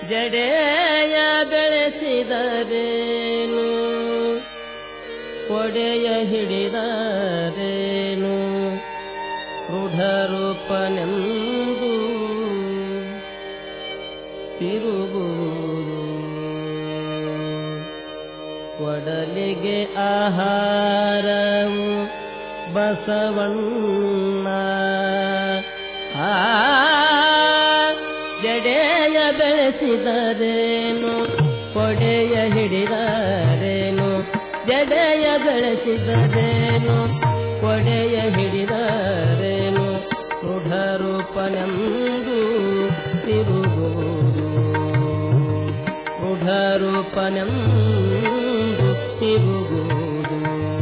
ಜಡೆಯ ಬೆಳೆಸಿದರೇನು ಕೊಡೆಯ ಹಿಡಿದರೇನು ರೂಢರೂಪನೆಂದು ತಿರುಗುವುದು ಒಡಲಿಗೆ ಆಹಾರವು ಬಸವಣ್ಣ ಆ ಜಡೆಯ ಬೆಳೆಸಿದರೇನು ಕೊಡೆಯ ಹಿಡಿದರೇನು ಜಡೆಯ ಬೆಳೆಸಿದರೇನು ಕೊಡೆಯ ಹಿಡಿದರೇನು ರೂಢರೂಪನೆಂದು ತಿರುಗುವುದು ರೂಢರೂಪನೆಂದು ತಿರುಗುವುದು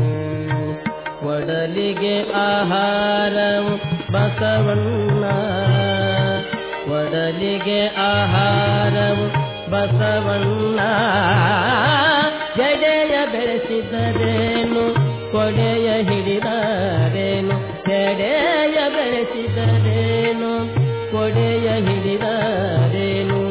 ಒಡಲಿಗೆ ಆಹಾರವು ಬಸವಣ್ಣ ಒಡಲಿಗೆ ಆಹಾರವು ಬಸವಣ್ಣ ಜಡೆಯ ಬೆಳೆಸಿದರೇನು ಕೊಡೆಯ ಹಿಡಿದರೇನು ಜಡೆಯ ಬೆಳೆಸಿದರೇನು ಕೊಡೆಯ ಹಿಡಿದರೇನು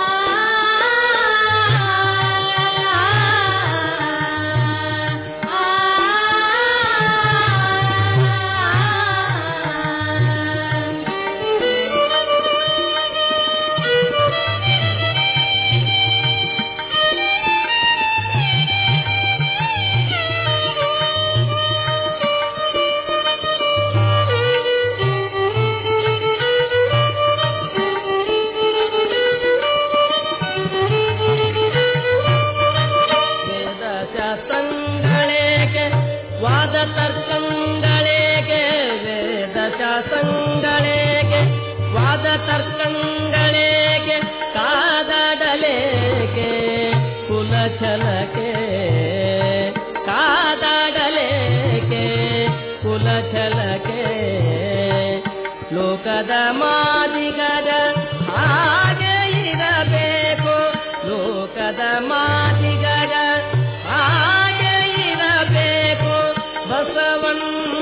ವೇದ ಶಾಸ್ತ್ರಗಳೇಕೆ ವಾದ ತರ್ಕಗಳೇಕೆ ವೇದ ಶಾಸ್ತ್ರಗಳೇಕೆ ವಾದ ತರ್ಕಗಳೇಕೆ ಕಾದಾಡಲೇಕೆ ಕುಲಛಲಕೆ ಕಾದಾಡಲೇಕೆ ಕುಲಛಲಕೆ ಲೋಕದ ಮಾದಿಗರ ಹಾಗೆ ಇರಬೇಕು ಲೋಕದ ಮಾದಿಗರ ಹಾಗೆ ಇರಬೇಕು ಬಸವಣ್ಣ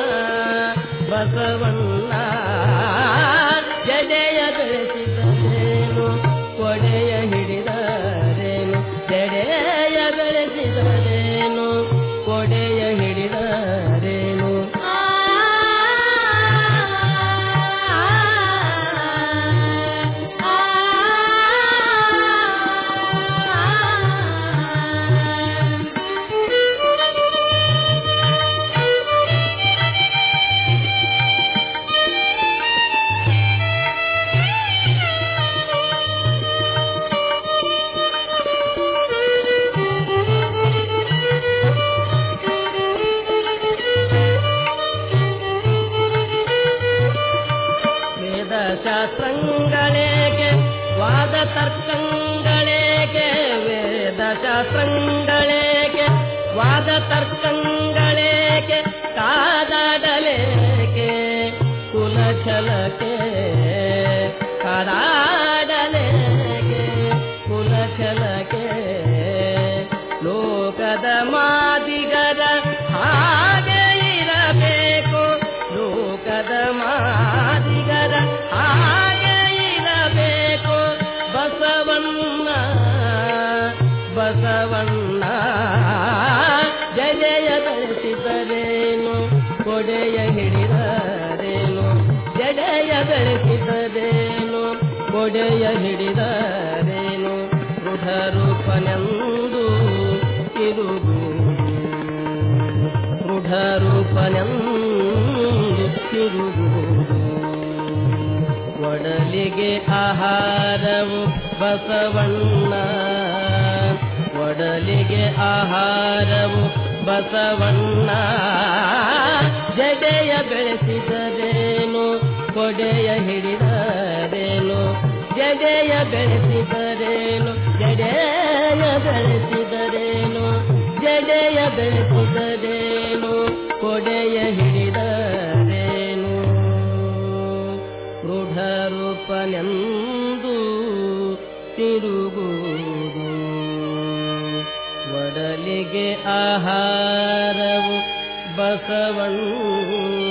ಬಸವಣ್ಣ ಜಡೆಯ ಬೆಳೆಸಿದರೇನು ಕೊಡೆಯ ಹಿಡಿದರೇನು ಜಡೆಯ ಬೆಳೆಸಿದರೇನು ಕೊಡೆಯ ಹಿಡಿದರೇನು ವೇದ ಶಾಸ್ತ್ರಗಳೇಕೆ ವಾದ ತರ್ಕಗಳೇಕೆ ವೇದ ಶಾಸ್ತ್ರಗಳೇಕೆ ವಾದ ತರ್ಕಗಳೇಕೆ ಕಾದಾಡಲೇಕೆ ಕುಲಛಲಕೆ ಕಾದಾಡಲೇಕೆ ಕುಲಛಲಕೆ ಲೋಕದ ಮಾದಿಗರ ಹಾಗೆ ಇರಬೇಕು ಲೋಕದ ಮಾದಿಗರ ಹಾಗೆ ಇರಬೇಕು ಬಸವಣ್ಣ ಬಸವಣ್ಣ ಜಡೆಯ ಬೆಳೆಸಿದರೇನು ಕೊಡೆಯ ಹಿಡಿದರೇನು ಜಡೆಯ ಬೆಳೆಸಿದರೇನು ಕೊಡೆಯ ಹಿಡಿದರೇನು ರೂಢರೂಪನೆಂದು ತಿರುಗುವುದು ರೂಢರೂಪನೆಂದು ತಿರುಗುವುದು ಒಡಲಿಗೆ ಆಹಾರವು ಬಸವಣ್ಣ ಒಡಲಿಗೆ ಆಹಾರವು ಬಸವಣ್ಣ ಜಡೆಯ ಬೆಳೆಸಿದರೇನು ಕೊಡೆಯ ಹಿಡಿದರೇನು ಜಡೆಯ ಬೆಳೆಸಿದರೇನು ಜಡೆಯ ಬೆಳೆಸಿದರೇನು ಜಡೆಯ ಬೆಳೆಸಿದರೇನು ಕೊಡೆಯ ಹಿಡಿದರೇನು ರೂಢರೂಪನೆಂದು ತಿರುಗುವುದು ಒಡಲಿಗೆ ಆಹಾರವು ಬಸವಣ್ಣ